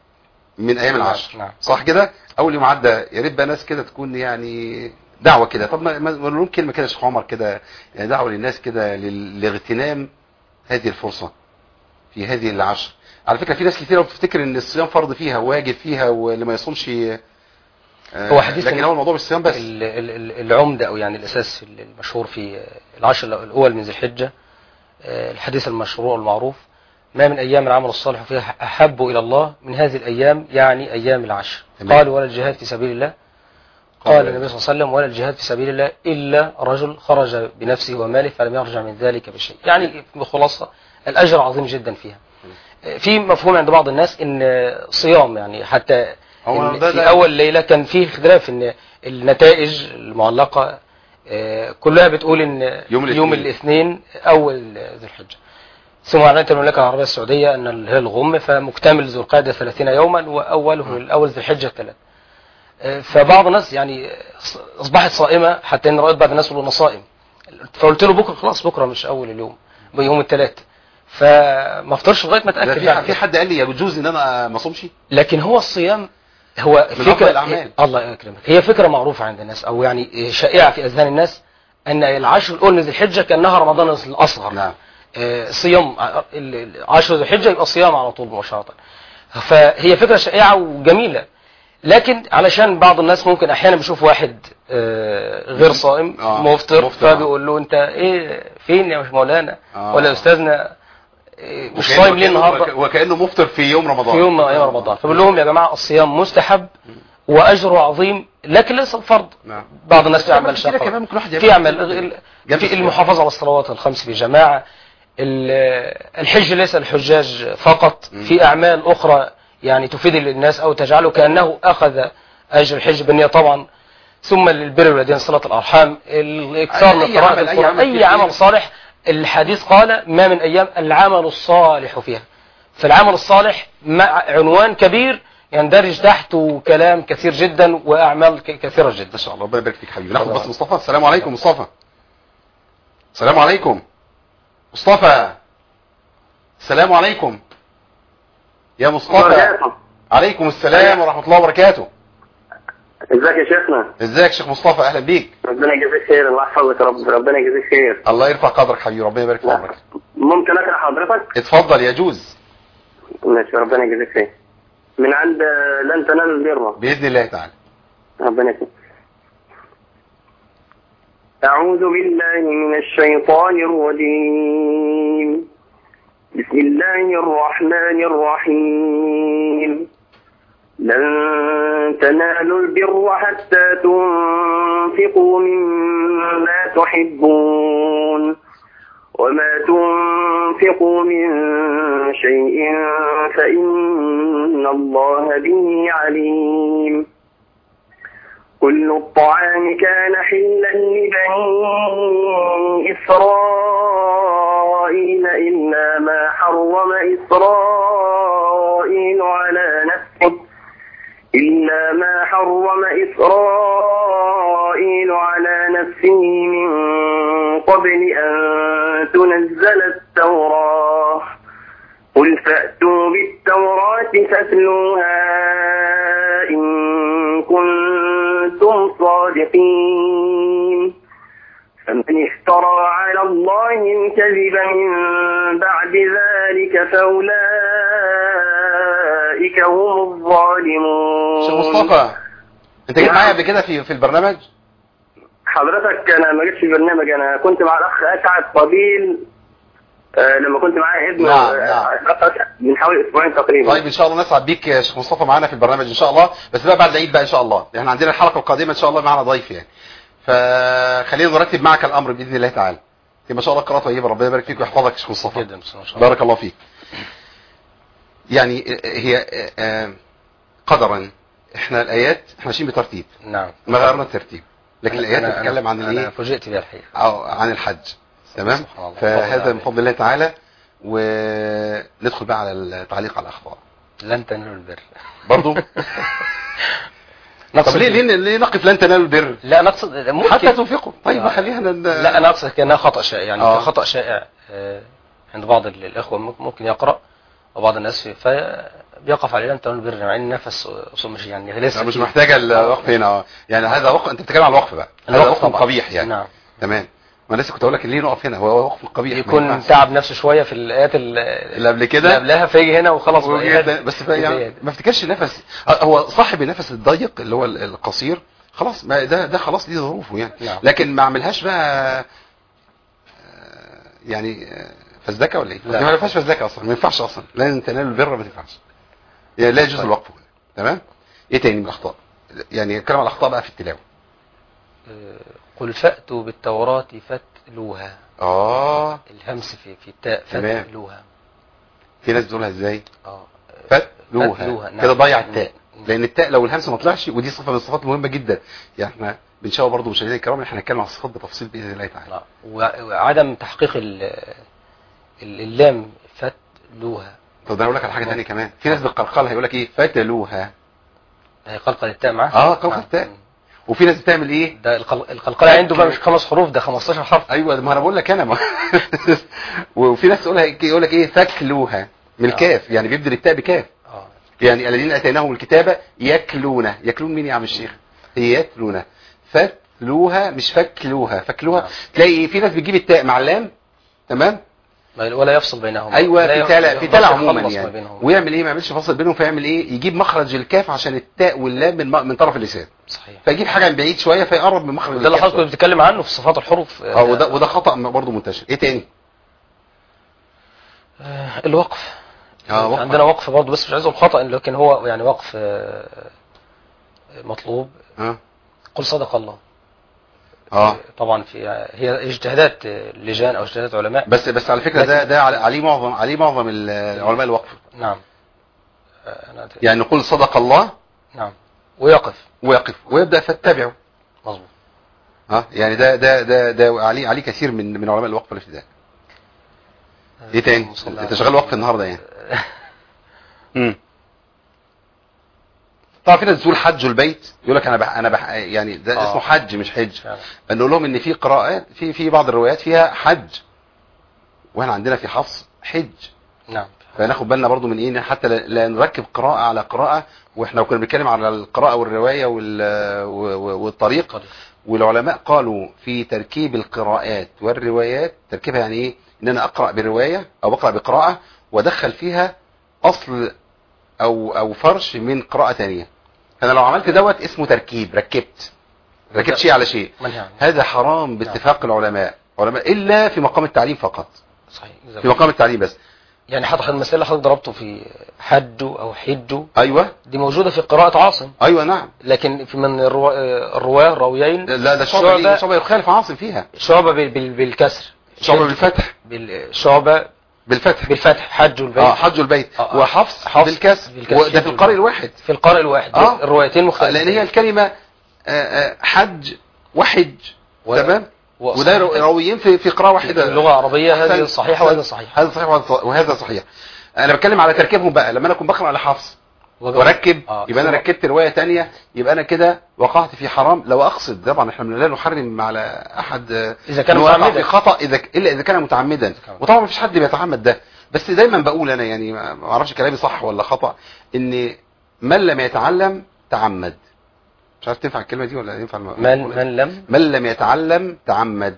من ايام نعم، العشر نعم. صح كده اول يوم عدى يا ريت بقى ناس كده تكون يعني دعوه كده طب ما ما نقول لهم كلمه كده يا شيخ عمر كده يعني دعوه للناس كده لل- لاغتنام هذه الفرصه في هذه العشر على فكره في ناس كتير بتفتكر ان الصيام فرض فيها واجب فيها واللي ما يصومش آه، هو حديث لكن إن- هو الموضوع مش الصيام بس ال- ال- ال- العمدة أو يعني الأساس المشهور في العشر الأول من ذي الحجة آه، الحديث المشروع المعروف ما من أيام العمل الصالح فيها أحب إلى الله من هذه الأيام يعني أيام العشر تمام. قالوا ولا الجهاد في سبيل الله قال النبي صلى الله عليه وسلم ولا الجهاد في سبيل الله إلا رجل خرج بنفسه وماله فلم يرجع من ذلك بشيء يعني بخلاصة الأجر عظيم جدا فيها آه، في مفهوم عند بعض الناس ان صيام يعني حتى هو إن ده- في ده- اول ليله كان فيه خلاف ان النتائج المعلقه آه، كلها بتقول ان يوم الاثنين. يوم الاثنين اول ذي الحجه ثم اعلنت المملكه العربيه السعوديه ان الهلال غم فمكتمل ذو القعده 30 يوما واوله الاول ذي الحجه ثلاث آه، فبعض الناس يعني اصبحت صائمه حتى ان رايت بعض الناس يقولوا انا صائم فقلت له بكره خلاص بكره مش اول اليوم يوم الثلاث فما افطرش لغايه ما ده اتاكد في بعد في كده. حد قال لي يجوز ان انا ما اصومش لكن هو الصيام هو من أفضل فكرة الأعمال. الله يكرمك هي فكرة معروفة عند الناس أو يعني شائعة في أذهان الناس أن العشر الأول من ذي الحجة كأنها رمضان الأصغر نعم آه، صيام ال- ال- عشر ذي الحجة يبقى صيام على طول مباشرة فهي فكرة شائعة وجميلة لكن علشان بعض الناس ممكن أحيانا بيشوف واحد آه، غير صائم آه، مفطر مفطر، آه. فبيقول له أنت إيه فين يا مش مولانا آه. ولا يا أستاذنا إيه، مش وكأنه- صايم ليه وكأنه- النهارده وكانه مفطر في يوم رمضان في يوم من ايام رمضان فبقول لهم يا جماعه الصيام مستحب واجره عظيم لكن ليس فرض نعم بعض الناس كمان بيعمل كتير شقه كمان ممكن واحد في يعمل- يعمل جنب في الصيام. المحافظه على الصلوات الخمس بجماعه ال- الحج ليس الحجاج فقط في اعمال اخرى يعني تفيد الناس او تجعله كانه اخذ اجر الحج بالنيه طبعا ثم للبر والوالدين صله الارحام الاكثار أي من قراءه عمل- أي القران عمل فيه اي عمل خير. صالح الحديث قال ما من ايام العمل الصالح فيها فالعمل الصالح مع عنوان كبير يندرج تحته كلام كثير جدا واعمال ك- كثيره جدا ما شاء الله ربنا يبارك فيك حبيبي ناخد الله. بس مصطفى السلام عليكم مصطفى السلام عليكم مصطفى السلام عليكم يا مصطفى عليكم السلام ورحمة الله وبركاته ازيك يا شيخنا ازيك يا شيخ مصطفى اهلا بيك ربنا يجزيك خير الله يحفظك يا رب ربنا يجزيك خير الله يرفع قدرك حبيبي ربنا يبارك في عمرك ممكن اقرا حضرتك اتفضل يجوز ماشي ربنا يجزيك خير من عند لن تنالوا البر باذن الله تعالى ربنا يكرمك أعوذ بالله من الشيطان الرجيم بسم الله الرحمن الرحيم لن تنالوا البر حتى تنفقوا مما تحبون وما تنفقوا من شيء فإن الله به عليم كل الطعام كان حلا لبني إسرائيل إلا ما حرم إسرائيل على نفسه إلا ما حرم إسرائيل على نفسه من قبل أن تنزل التوراة قل فأتوا بالتوراة فاتلوها إن كنتم صادقين فمن افترى على الله الكذب من بعد ذلك فأولئك هم الظالمون شيخ مصطفى انت جيت معايا قبل كده في في البرنامج حضرتك انا ما جيتش البرنامج انا كنت مع الاخ اسعد قبيل آه، لما كنت معاه ابنه نعم، آه، نعم. الأخ أسعد من حوالي اسبوعين تقريبا طيب ان شاء الله نسعد بيك يا شيخ مصطفى معانا في البرنامج ان شاء الله بس بقى بعد العيد بقى ان شاء الله احنا عندنا الحلقه القادمه ان شاء الله معانا ضيف يعني فخلينا نرتب معك الامر باذن الله تعالى ما شاء الله قراءه طيبه ربنا يبارك فيك ويحفظك يا شيخ مصطفى جدا بس ما شاء الله بارك الله فيك يعني هي آه، قدرا احنا الايات احنا ماشيين بترتيب نعم ما غيرنا الترتيب لكن الايات أنا- أنا- بتتكلم عن انا الايه فوجئت بها الحقيقه أو عن الحج تمام سبحان الله. فهذا من فضل الله تعالى وندخل بقى على التعليق على الاخبار لن تنالوا البر برضو طب ليه ليه ليه نقف لن تنالوا البر لا نقصد ممكن حتى تنفقوا طيب آه. ما خليها ن- لا انا اقصد كانها خطا شائع يعني آه. خطا شائع آه، عند بعض ال- الاخوه ممكن- ممكن يقرا وبعض الناس في- فبيقف عليه لن تنالوا البر مع ان نفس اصول مش يعني لسه لا، مش في- محتاجه الوقف هنا اه يعني هذا وقف انت بتتكلم على الوقف بقى هذا الوقف وقف طبعا. قبيح يعني نعم تمام ما لسه كنت اقول لك ليه نقف هنا هو وقف قبيح ما يكون ينفعش. تعب نفسه شويه في الايات ال- اللي قبل كده؟ اللي قبلها فيجي هنا وخلاص بقى وجدا- بس بقى يعني ما افتكرش نفس هو صاحب النفس الضيق اللي هو ال- القصير خلاص ما ده ده خلاص دي ظروفه يعني نعم. لكن ما اعملهاش بقى آه، يعني آه، فزدكه ولا ايه؟ لا. ما ينفعش فزدكه اصلا ما ينفعش اصلا لن تنالوا البر ما تنفعش يعني لا يجوز طيب. الوقف هنا تمام؟ ايه تاني من الاخطاء؟ يعني الكلام على الاخطاء بقى في التلاوه آه، قل فأتوا بالتوراة فاتلوها اه الهمس في في التاء تمام. فاتلوها في ناس بتقولها ازاي؟ اه فتلوها فتلوها، نعم. كده ضيع التاء مم. لان التاء لو الهمس ما طلعش ودي صفه من الصفات المهمه جدا يعني احنا بنشاور برضه مشاهدينا الكرام ان احنا هنتكلم عن الصفات بتفصيل باذن الله تعالى آه. وع- وعدم تحقيق ال- ال- اللام فتلوها طب ده اقول لك على حاجه ثانيه كمان في ناس بالقلقله هيقول لك ايه فتلوها هي قلقل التاء معاه اه قلقل نعم. التاء وفي ناس بتعمل ايه ده القل- القلقلة عنده بقى مش خمس حروف ده 15 حرف ايوه ما انا بقول لك انا ما وفي ناس تقولها يقول لك ايه فكلوها من آه. الكاف يعني بيبدل التاء بكاف اه يعني الذين اتيناهم الكتابه يكلون يكلون مين يا عم الشيخ هي يتلون فتلوها مش فكلوها فكلوها نعم. تلاقي في ناس بتجيب التاء مع اللام تمام ولا يفصل بينهما ايوه لا في يخ- تلا في يخلص تلا عموما ما يعني بينهم. ويعمل ايه ما يعملش فاصل بينهم فيعمل ايه يجيب مخرج الكاف عشان التاء واللام من من طرف اللسان صحيح فيجيب حاجه من بعيد شويه فيقرب من مخرج ده اللي الكاف حضرتك كنت بتتكلم عنه في صفات الحروف اه وده وده خطا برضه منتشر ايه تاني آه، الوقف اه وقف. عندنا وقف برضه بس مش عايز اقول خطا لكن هو يعني وقف آه، مطلوب اه قل صدق الله اه طبعا في هي اجتهادات آه، لجان او اجتهادات علماء بس بس على فكره ده ده على- عليه معظم عليه معظم ال- علماء الوقف نعم آه، أنا يعني نقول صدق الله نعم ويقف ويقف ويبدا فاتبعه مظبوط ها يعني ده ده ده ده عليه عليه كثير من من علماء الوقف والابتداء ايه تاني اللهم صل انت على شغال وقف النهارده يعني امم طبعا في ناس بتقول حج البيت يقول لك انا بح انا بح يعني ده آه. اسمه حج مش حج فعلا. نقول لهم ان في قراءات في في بعض الروايات فيها حج واحنا عندنا في حفص حج نعم فناخد بالنا برضو من ايه إن حتى لا- لا نركب قراءة على قراءة واحنا كنا بنتكلم على القراءة والرواية وال- و- و- والطريق طريق. والعلماء قالوا في تركيب القراءات والروايات تركيبها يعني ايه ان انا اقرا بروايه او بقرا بقراءه وادخل فيها اصل او او فرش من قراءه ثانيه فانا لو عملت دوت اسمه تركيب ركبت ركبت شيء على شيء منهي عنه هذا حرام باتفاق العلماء علماء الا في مقام التعليم فقط صحيح في مقام التعليم بس يعني حتى المسألة اللي حضرتك ضربته في حدوا أو حدوا ايوه دي موجودة في قراءة عاصم ايوه نعم لكن في من الروا- الرواه الراويين لا ده شعبة ليه؟ شعبة يخالف عاصم فيها شعبة بال- بال- بالكسر شعبة شد- بالفتح بال- شعبة بالفتح بالفتح حج البيت اه حج البيت آه، آه. وحفص حفص بالكسر بالكسر. وده في حج القارئ البيت. الواحد في القارئ الواحد آه. الروايتين مختلفين لان هي الكلمه آه، آه، حج وحج و- تمام و- وده رو- راويين في في قراءه في واحده اللغه العربيه هذه أحسن- صحيحه أحسن. وهذا صحيح هذا صحيح وهذا ص- وهذا صحيح انا بتكلم على تركيبهم بقى لما انا اكون بقرا على حفص واركب آه. يبقى انا ثم- ركبت روايه تانية يبقى انا كده وقعت في حرام لو اقصد طبعا احنا لا نحرم على احد آه، إذا كان إنه يقع متعمدا. في خطا اذا ك- الا اذا كان متعمدا كان. وطبعا ما فيش حد بيتعمد ده بس دايما بقول انا يعني ما ما اعرفش كلامي صح ولا خطا ان من لم يتعلم تعمد مش عارف تنفع الكلمه دي ولا ينفع الم- من من لم من لم يتعلم تعمد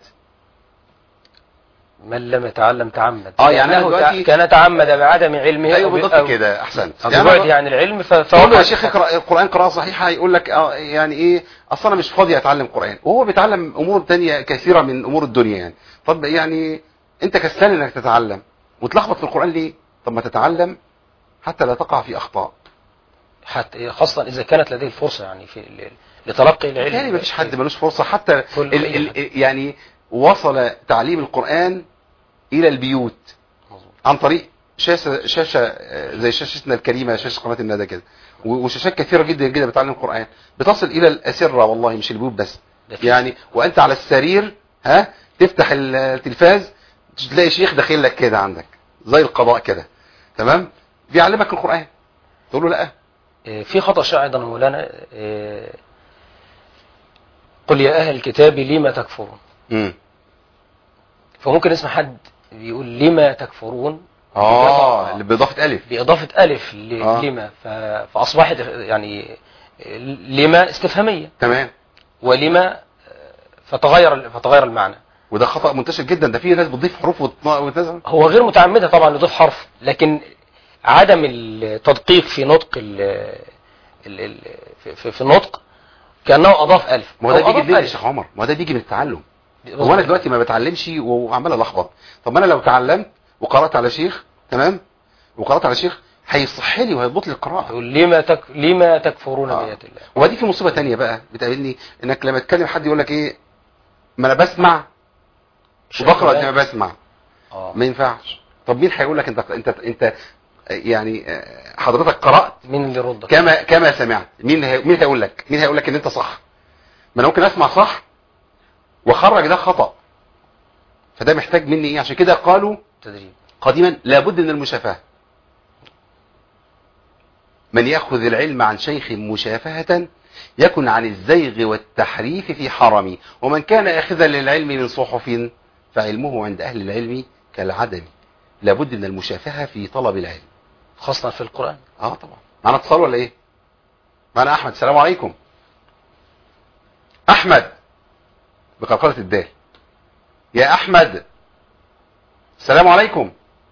من لم يتعلم تعمد آه، يعني أنا لأنه دلوقتي- تع- كان تعمد بعدم علمه ايوه أو ب- بالضبط أو- كده احسنت أو يعني ببعده أنا عن العلم ف- تقول له يا فوقع شيخ اقرا القران قراءه صحيحه يقول لك اه يعني ايه اصل انا مش فاضي اتعلم قران وهو بيتعلم امور تانية كثيره من امور الدنيا يعني طب يعني انت كسلان انك تتعلم وتلخبط في القران ليه طب ما تتعلم حتى لا تقع في اخطاء حتى خاصة إذا كانت لديه الفرصة يعني في ال- لتلقي العلم يعني ما فيش حد ملوش فرصه حتى كل- ال أي ال يعني وصل تعليم القران الى البيوت مظبوط. عن طريق شاشه شاشه آه، زي شاشتنا الكريمه شاشه قناه الندى كده و- وشاشات كثيره جدا جدا بتعلم القران بتصل الى الاسره والله مش البيوت بس ده في- يعني وانت على السرير ها تفتح التلفاز تلاقي شيخ داخل لك كده عندك زي القضاء كده تمام بيعلمك القران تقول له لا آه، في خطأ شائع أيضا يا مولانا آه، قل يا أهل الكتاب لما تكفرون امم فممكن اسم حد بيقول لما تكفرون اه اللي باضافه الف بإضافة ألف ل- آه. لما ف- فأصبحت يعني آه، لما استفهامية تمام ولما آه، فتغير فتغير المعنى وده خطا منتشر جدا ده في ناس بتضيف حروف وتط- وتزعل هو غير متعمدة طبعا لضيف حرف لكن عدم التدقيق في نطق ال ال ال في- في, في النطق كأنه أضاف ألف ما هو ده أو بيجي أضاف منين يا ألف. شيخ عمر ما هو ده بيجي من التعلم هو انا دلوقتي ما بتعلمش وعمال الخبط طب ما انا لو تعلمت وقرات على شيخ تمام وقرات على شيخ هيصح لي وهيضبط لي القراءه يقول لما تك... لما تكفرون آه. بآيات الله وبعدين في مصيبه تانية بقى بتقابلني انك لما تكلم حد يقول لك ايه ما انا بسمع وبقرا زي ما بسمع اه ما ينفعش طب مين هيقول لك انت انت انت يعني آه، حضرتك قرات مين اللي يردك كما كما سمعت مين هي مين هيقول لك مين هيقول لك ان انت صح ما انا ممكن اسمع صح واخرج ده خطا فده محتاج مني ايه عشان كده قالوا تدريب قديما لابد من المشافهه من ياخذ العلم عن شيخ مشافهه يكن عن الزيغ والتحريف في حرمي ومن كان اخذا للعلم من صحف فعلمه عند اهل العلم كالعدم لابد من المشافهه في طلب العلم خاصة في القرآن اه طبعا معنا اتصال ولا ايه معنا احمد السلام عليكم احمد بقلقلة الدال يا احمد السلام عليكم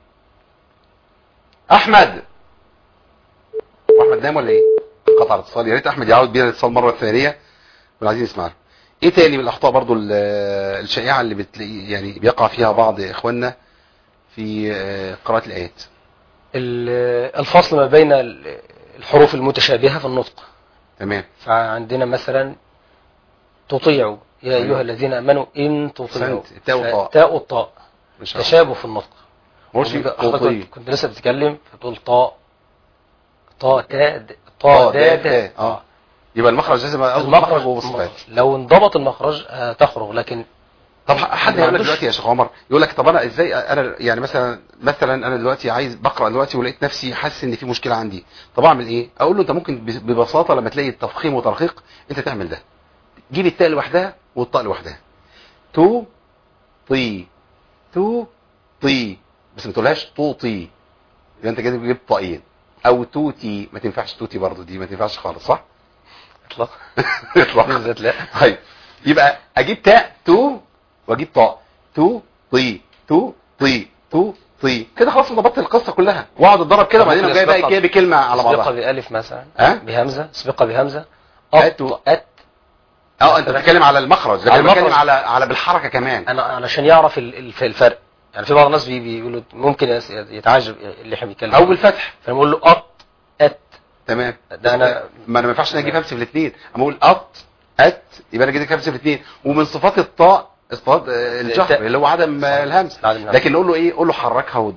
احمد واحمد نام ولا ايه قطع الاتصال يا ريت احمد يعود بينا الاتصال مره ثانيه كنا عايزين نسمعها ايه تاني من الاخطاء برضو ال- الشائعه اللي بتلاقي يعني بيقع فيها بعض اخواننا في آه، قراءه الايات ال- الفصل ما بين ال- الحروف المتشابهة في النطق تمام فعندنا مثلا تطيعوا يا أيها الذين آمنوا إن تطيعوا أحسنت. التاء والطاء. تاء والطاء ما شاء الله تشابه في النطق ماشي حضرتك قوطي كنت- كنت لسه بتتكلم فتقول طاء طاء تاء د- طاء طاء دال دال تاء. اه يبقى المخرج لازم اظبط المخرج المخرج وصفات لو انضبط المخرج هتخرج لكن طب حد ما هيقول لك عندوش- دلوقتي يا شيخ عمر يقول لك طب انا ازاي انا يعني مثلا مثلا انا دلوقتي عايز بقرا دلوقتي ولقيت نفسي حاسس ان في مشكله عندي طب اعمل ايه اقول له انت ممكن ب- ببساطه لما تلاقي التفخيم وترقيق انت تعمل ده جيب التاء لوحدها والطاء لوحدها تو طي تو طي بس ما تقولهاش طوطي يبقى انت كده جبت طاقين او توتي ما تنفعش توتي برضو دي ما تنفعش خالص صح اطلاق اطلاقا بالذات لا طيب يبقى اجيب تاء تو واجيب طاء تو طي تو طي تو طي كده خلاص ضبطت القصه كلها واقعد اتدرب كده وبعدين ممكن جاي بقى أسبقها- كده بكلمه على سبقة بعضها بألف مثلا ها؟ بهمزة سبقة بهمزة أت أط أت اه انت بتتكلم على المخرج لكن على انا بتكلم المخرج. على على بالحركه كمان أنا علشان يعرف ال- الف- الفرق يعني في بعض الناس بي- بيقولوا ممكن يس- يتعجب اللي احنا بيتكلم او بالفتح فانا بقول له أط أت تمام ده أنا- ما انا ما ينفعش إن أنا اجيب همسه في الاثنين اما اقول ات ات يبقى انا كده همسه في الاثنين ومن صفات الطاء صفات آه، الجهر التاء. اللي هو عدم آه، الهمس عدم الهمس. لكن نقول له ايه قول له حركها واضبطها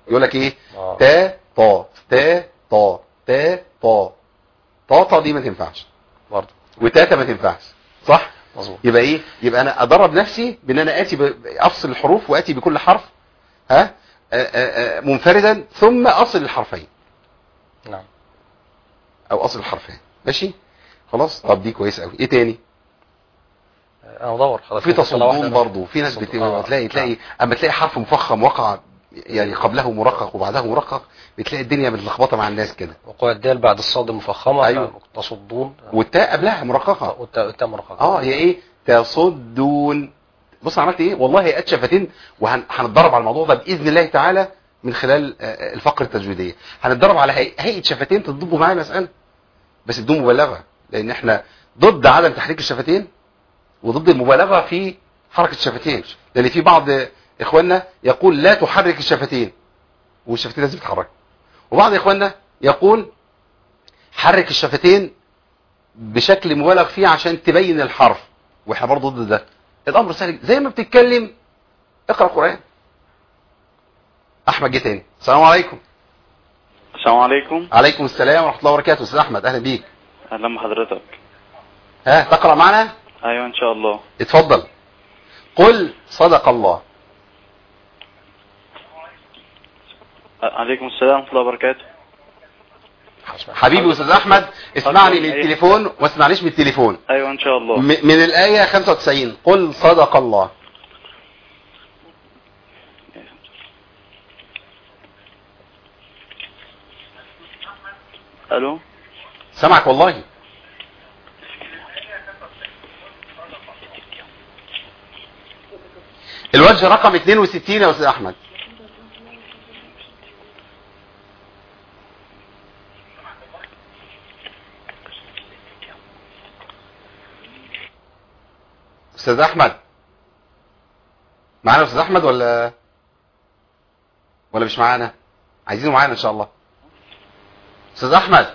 يقول لك ايه آه. تا طا تا طا تا طا طا طا دي ما تنفعش برضه وتاتا ما تنفعش صح مظبوط يبقى ايه يبقى انا ادرب نفسي بان انا اتي ب- افصل الحروف واتي بكل حرف ها آه، آه، آه، منفردا ثم اصل الحرفين نعم او اصل الحرفين ماشي خلاص طب دي كويس قوي ايه تاني انا بدور حضرتك في ممكن صلاة واحدة تصدون أنا- برضه في ناس بت... تصدون. آه. تلاقي تلاقي نعم. اما تلاقي حرف مفخم وقع يعني قبله مرقق وبعده مرقق بتلاقي الدنيا متلخبطه مع الناس كده وقوع الدال بعد الصاد المفخمة أيوة. تصدون والتاء قبلها مرققه والتاء والتاء مرققة اه هي ايه تصدون بص أنا عملت ايه والله هي شفتين وهنتدرب على الموضوع ده باذن الله تعالى من خلال آه، الفقره التجويديه هنتدرب على هي- هيئه شفتين تضبوا معايا مساله بس بدون مبالغه لان احنا ضد عدم تحريك الشفتين وضد المبالغه في حركه الشفتين لان في بعض اخواننا يقول لا تحرك الشفتين والشفتين لازم تتحرك وبعض اخواننا يقول حرك الشفتين بشكل مبالغ فيه عشان تبين الحرف واحنا برضه ضد ده الامر سهل زي ما بتتكلم اقرا قران احمد جه تاني السلام عليكم السلام عليكم عليكم السلام ورحمه الله وبركاته استاذ احمد اهلا بيك اهلا بحضرتك ها تقرا معنا ايوه ان شاء الله اتفضل قل صدق الله عليكم السلام ورحمه الله وبركاته حبيبي استاذ احمد اسمعني من التليفون وما اسمعنيش من التليفون ايوه ان شاء الله م- من الايه 95 قل صدق الله الو سامعك والله الوجه رقم 62 يا استاذ احمد استاذ احمد معانا استاذ احمد ولا ولا مش معانا عايزينه معانا ان شاء الله استاذ احمد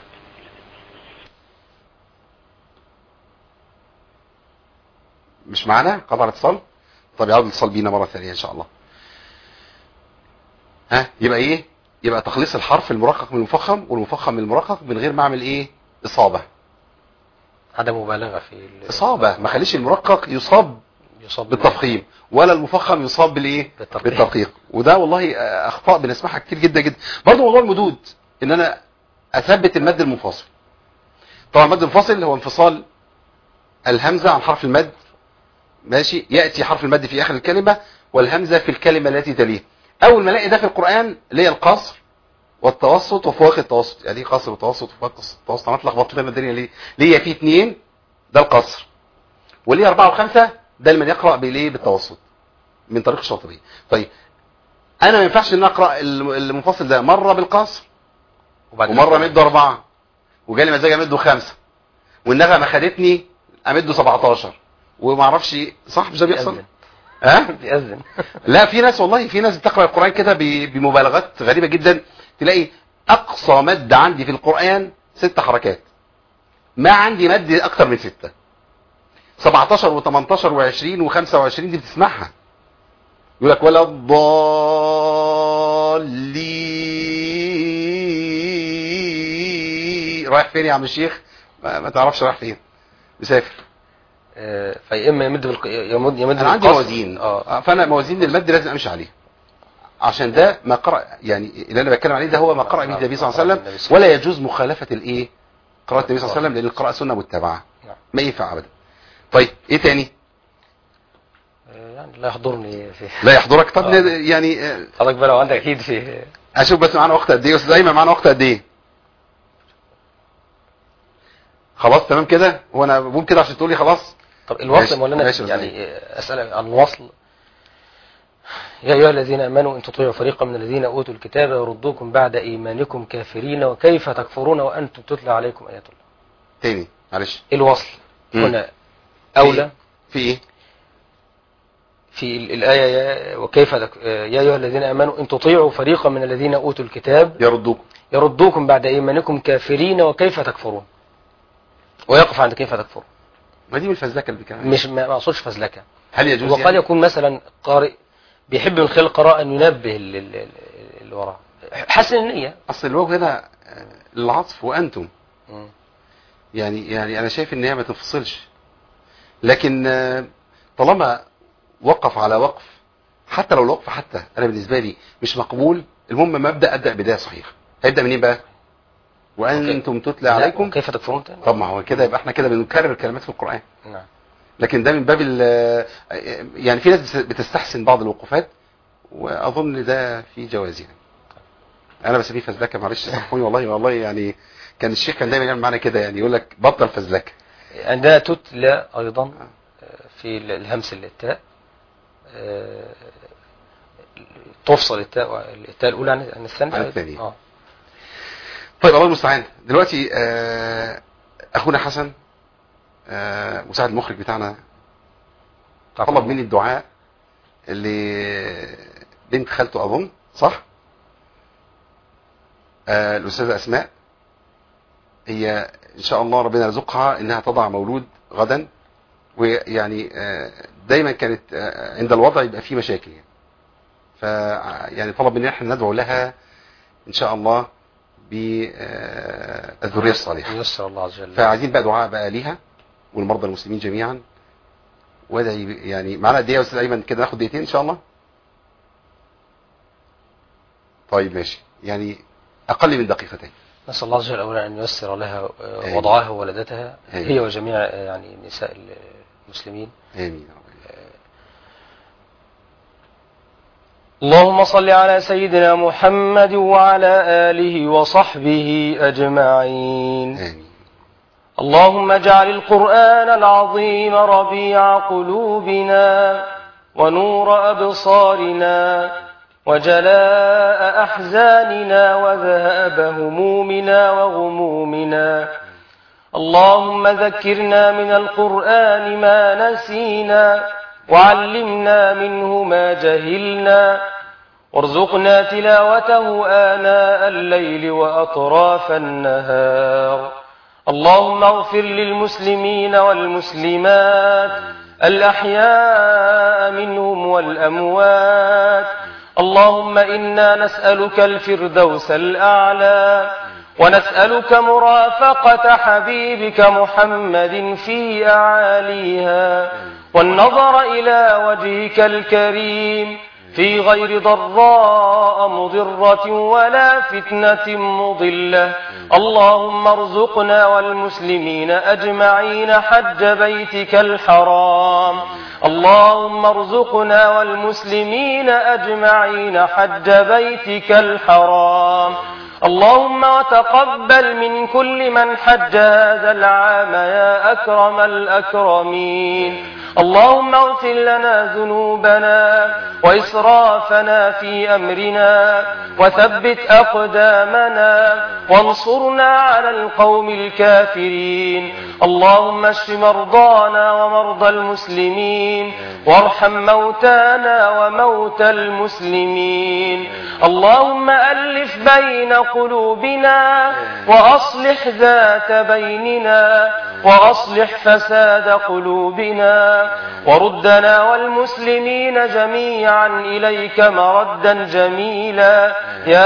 مش معانا قطع الاتصال طب يعود الاتصال بينا مره ثانيه ان شاء الله ها يبقى ايه يبقى تخليص الحرف المرقق من المفخم والمفخم من المرقق من غير ما اعمل ايه اصابه عدم مبالغة في ال- اصابه ما خليش المرقق يصاب يصاب بالتفخيم ولا المفخم يصاب بالايه بالترقيق. بالترقيق وده والله آه، اخطاء بنسمعها كتير جدا جدا برضه موضوع المدود ان انا اثبت المد المنفصل طبعا المد المنفصل هو انفصال الهمزه عن حرف المد ماشي ياتي حرف المد في اخر الكلمه والهمزه في الكلمه التي تليها اول ما الاقي ده في القران اللي هي القصر والتوسط وفواق التوسط يعني ايه قصر وتوسط وفواق التوسط انا اتلخبطت لنا الدنيا ليه ليه في اثنين ده القصر وليه أربعة وخمسة ده لمن يقرأ بالايه بالتوسط من طريق الشاطبية طيب انا ما ينفعش ان اقرا الم- المنفصل ده مره بالقصر وبعد ومره امده اربعه وجالي مزاج امده خمسه والنغمه خدتني امده 17 وما اعرفش صح مش ده بيحصل بيأذن ها بيأذن لا في ناس والله في ناس بتقرا القران كده ب- بمبالغات غريبه جدا تلاقي اقصى مد عندي في القران ست حركات ما عندي مد اكتر من سته 17 و18 و20 و25 دي بتسمعها يقول لك ولا الضالين رايح فين يا عم الشيخ ما, ما تعرفش رايح فين مسافر آه، فيا اما يمد بالق... يمد يمد انا عندي بالقصر. موازين اه فانا موازين المد لازم امشي عليها عشان ده ما قرأ يعني اللي انا بتكلم عليه ده هو ما قرأ به النبي صلى الله عليه وسلم ولا يجوز مخالفة الايه قراءة النبي صلى الله عليه وسلم لان القراءة سنة متبعة نعم. ما ينفع ابدا طيب ايه تاني آه، يعني لا يحضرني في لا يحضرك طب آه. يعني آه، حضرتك بقى لو عندك اكيد في اشوف بس معانا وقت قد ايه استاذ ايمن معانا وقت قد ايه خلاص تمام كده هو انا بقول كده عشان تقول لي خلاص طب الوصل ماشي، يا مولانا ماشي يا يعني آه، اسال عن الوصل يا ايها الذين امنوا ان تطيعوا فريقا من الذين اوتوا الكتاب يردوكم بعد ايمانكم كافرين وكيف تكفرون وانتم تتلى عليكم ايات الله تاني معلش الوصل مم. هنا اولى في ايه في ال- الآية يا وكيف تك- يا أيها الذين آمنوا إن تطيعوا فريقا من الذين أوتوا الكتاب يردوكم يردوكم بعد إيمانكم كافرين وكيف تكفرون ويقف عند كيف تكفرون ما دي من الفزلكه اللي بيتكلم عليها. مش ما ما أقصدش فزلكة هل يجوز وقد يعني؟ يكون مثلا قارئ بيحب من خلال القراءة أن ينبه ال- ال- ال- اللي وراه حسن النية اصل الواو هنا آه، العطف وانتم مم. يعني يعني انا شايف ان هي ما تفصلش لكن آه، طالما وقف على وقف حتى لو الوقف حتى انا بالنسبه لي مش مقبول المهم مبدا ابدا بدايه صحيحه هيبدا منين بقى وانتم تتلى لا، عليكم كيف تكفرون تاني؟ طب ما هو كده يبقى احنا كده بنكرر الكلمات في القران نعم لكن ده من باب ال- يعني في ناس بتستحسن بعض الوقوفات واظن ده في جواز يعني انا بسميه فزلكه معلش سامحوني والله والله يعني كان الشيخ كان دايما يعمل معانا كده يعني يقول لك بطل فزلكه عندنا تتلى أيضا آه، في ال- الهمس للتاء آه، تفصل التاء التاء الأولى عن عن الثانية عن الثانية. آه. طيب الله المستعان دلوقتي آه، اخونا حسن آه، مساعد المخرج بتاعنا طلب مني الدعاء لبنت خالته اظن صح آه، الاستاذه اسماء هي ان شاء الله ربنا يرزقها انها تضع مولود غدا ويعني آه، دايما كانت آه، عند الوضع يبقى فيه مشاكل يعني ف يعني طلب مننا احنا ندعو لها ان شاء الله بالذريه الصالحه يسر الله عز وجل فعايزين بقى دعاء بقى ليها والمرضى المسلمين جميعا وادعي يعني معانا قد ايه يا استاذ ايمن كده ناخد دقيقتين ان شاء الله طيب ماشي يعني اقل من دقيقتين نسأل الله عز وجل أولا أن ييسر لها آه، آمين. وضعها وولدتها آمين. هي وجميع آه، يعني نساء المسلمين امين يا رب. اللهم صل على سيدنا محمد وعلى آله وصحبه أجمعين امين اللهم اجعل القرآن العظيم ربيع قلوبنا ونور أبصارنا وجلاء أحزاننا وذهاب همومنا وغمومنا اللهم ذكرنا من القرآن ما نسينا وعلمنا منه ما جهلنا وارزقنا تلاوته آناء الليل وأطراف النهار اللهم اغفر للمسلمين والمسلمات الأحياء منهم والأموات اللهم إنا نسألك الفردوس الأعلى ونسألك مرافقة حبيبك محمد في أعاليها والنظر إلى وجهك الكريم في غير ضراء مضرة ولا فتنة مضلة اللهم ارزقنا والمسلمين أجمعين حج بيتك الحرام اللهم ارزقنا والمسلمين أجمعين حج بيتك الحرام اللهم وتقبل من كل من حج هذا العام يا أكرم الأكرمين اللهم اغفر لنا ذنوبنا وإسرافنا في أمرنا وثبت أقدامنا وانصرنا على القوم الكافرين اللهم اشف مرضانا ومرضى المسلمين وارحم موتانا وموتى المسلمين اللهم ألف بين قلوبنا وأصلح ذات بيننا وأصلح فساد قلوبنا وردنا والمسلمين جميعا إليك مردا جميلا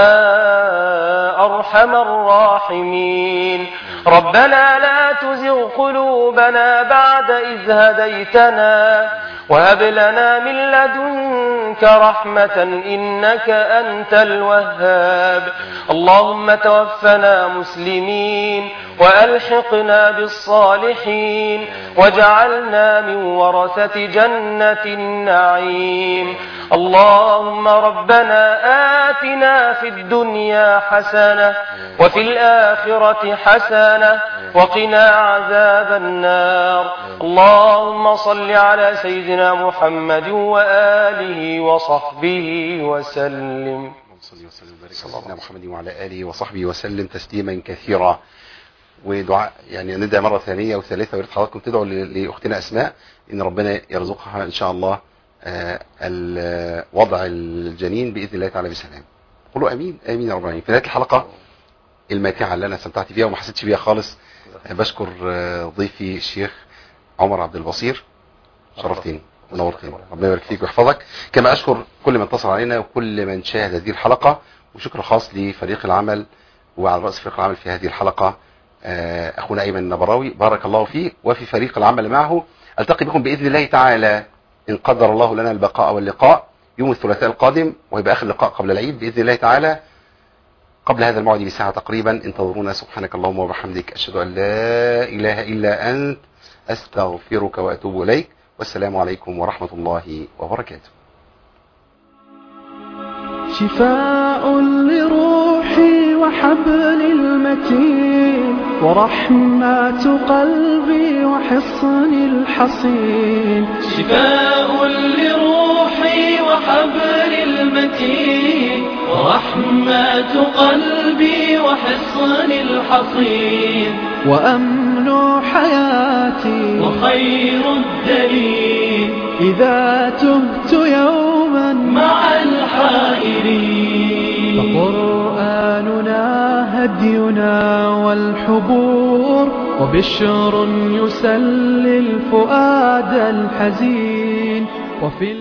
يا أرحم الراحمين ربنا لا تزغ قلوبنا بعد إذ هديتنا وهب لنا من لدنك رحمة إنك أنت الوهاب اللهم توفنا مسلمين وألحقنا بالصالحين واجعلنا من ورثة جنة النعيم اللهم ربنا آتنا في الدنيا حسنة وفي الآخرة حسنة وقنا عذاب النار اللهم صل على سيدنا محمد وآله وصحبه وسلم اللهم صل وسلم وبارك على سيدنا محمد وعلى اله وصحبه وسلم تسليما كثيرا ودعاء يعني ندعي مره ثانيه وثالثه ويا ريت حضراتكم تدعوا ل- لاختنا اسماء ان ربنا يرزقها ان شاء الله آه، ال- وضع الجنين باذن الله تعالى بسلام قولوا امين امين يا رب العالمين في نهايه الحلقه الماتعه اللي انا استمتعت بيها وما حسيتش بيها خالص آه، بشكر آه، ضيفي الشيخ عمر عبد البصير شرفتني ونورتني ربنا يبارك فيك ويحفظك كما اشكر كل من اتصل علينا وكل من شاهد هذه الحلقه وشكر خاص لفريق العمل وعلى رأس فريق العمل في هذه الحلقة آه، أخونا أيمن النبراوي بارك الله فيه وفي فريق العمل معه ألتقي بكم بإذن الله تعالى إن قدر الله لنا البقاء واللقاء يوم الثلاثاء القادم ويبقى آخر لقاء قبل العيد بإذن الله تعالى قبل هذا الموعد بساعة تقريبا انتظرونا سبحانك اللهم وبحمدك أشهد أن لا إله إلا أنت أستغفرك وأتوب إليك والسلام عليكم ورحمة الله وبركاته شفاء لروحي وحبل المتين ورحمة قلبي وحصن الحصين شفاء لروحي وحبل المتين ورحمة قلبي وحصن الحصين وأمن حياتي وخير الدليل إذا تهت يوما مع الحائرين فقرآننا هدينا والحبور وبشر يسلي الفؤاد الحزين وفي